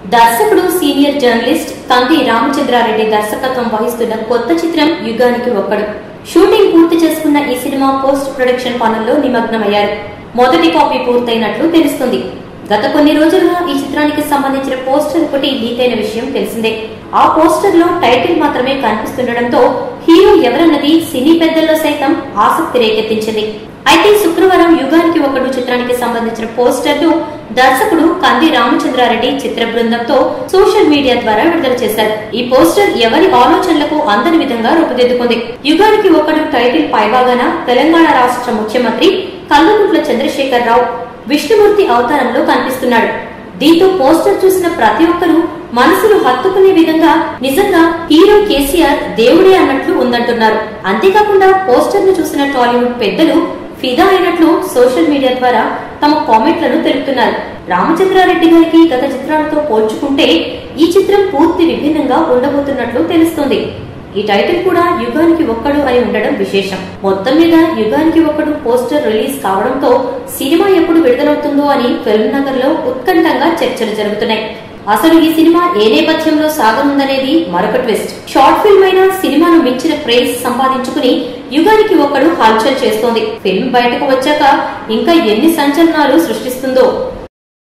దర్శకుడు senior journalist కంది రామచంద్రారెడ్డి దర్శకత్వం వహిస్తున్న కొత్త చిత్రం యుగానికి ఒక్కడు షూటింగ్ పూర్తి చేసుకున్న ఈ సినిమా పోస్ట్ ప్రొడక్షన్ పనుల్లో నిమగ్నమయ్యారు మొదటి కాపీ పూర్తయినట్లు తెలుస్తుంది గత కొన్ని రోజులుగా ఈ చిత్రానికి సంబంధించిన పోస్టర్ ఒకటి లీక్ అయిన విషయం తెలిసిందే ఆ పోస్టర్ లో టైటిల్ మాత్రమే కనిపిస్తుండటంతో హీరో ఎవరన్నది సినీ పెద్దల్లో సైతం ఆసక్తి రేకెత్తించింది అయితే శుక్రవారం యుగానికి ఒకడు చిత్రానికి సంబంధించిన పోస్టర్ ను దర్శకుడు కంది రామచంద్రారెడ్డి చిత్ర బృందంతో సోషల్ మీడియా ద్వారా విడుదల చేశారు ఈ పోస్టర్ ఎవరి ఆలోచనలకు అందని విధంగా రూపుదిద్దుకుంది యుగానికి ఒకడు టైటిల్ పైభాగాన తెలంగాణ రాష్ట్ర ముఖ్యమంత్రి కల్వకుంట్ల చంద్రశేఖర్ రావు విష్ణుమూర్తి అవతారంలో కనిపిస్తున్నాడు దీంతో పోస్టర్ చూసిన ప్రతి ఒక్కరూ మనసును హత్తుకునే విధంగా నిజంగా హీరో కేసీఆర్ దేవుడే అన్నట్లు ఉందంటున్నారు అంతేకాకుండా పోస్టర్ ను చూసిన టాలీవుడ్ పెద్దలు ఫిదా అయినట్లు సోషల్ మీడియా ద్వారా తమ కామెంట్లను తెలుపుతున్నారు రామచంద్రారెడ్డి గారికి గత చిత్రాలతో పోల్చుకుంటే ఈ చిత్రం పూర్తి విభిన్నంగా ఉండబోతున్నట్లు తెలుస్తుంది ఈ టైటిల్ కూడా యుగానికి ఒక్కడు అని ఉండడం విశేషం మొత్తం మీద యుగానికి ఒక్కడు పోస్టర్ రిలీజ్ కావడంతో సినిమా ఎప్పుడు విడుదలవుతుందో అని ఫిల్మ్ నగర్ లో ఉత్కంఠంగా చర్చలు జరుగుతున్నాయి అసలు ఈ సినిమా ఏ నేపథ్యంలో సాగనుందనేది మరొక ట్విస్ట్ షార్ట్ ఫిల్మ్ అయిన సినిమాను మించిన ప్రేజ్ సంపాదించుకుని యుగానికి ఒక్కడు హల్చల్ చేస్తోంది ఫిల్మ్ బయటకు వచ్చాక ఇంకా ఎన్ని సంచలనాలు సృష్టిస్తుందో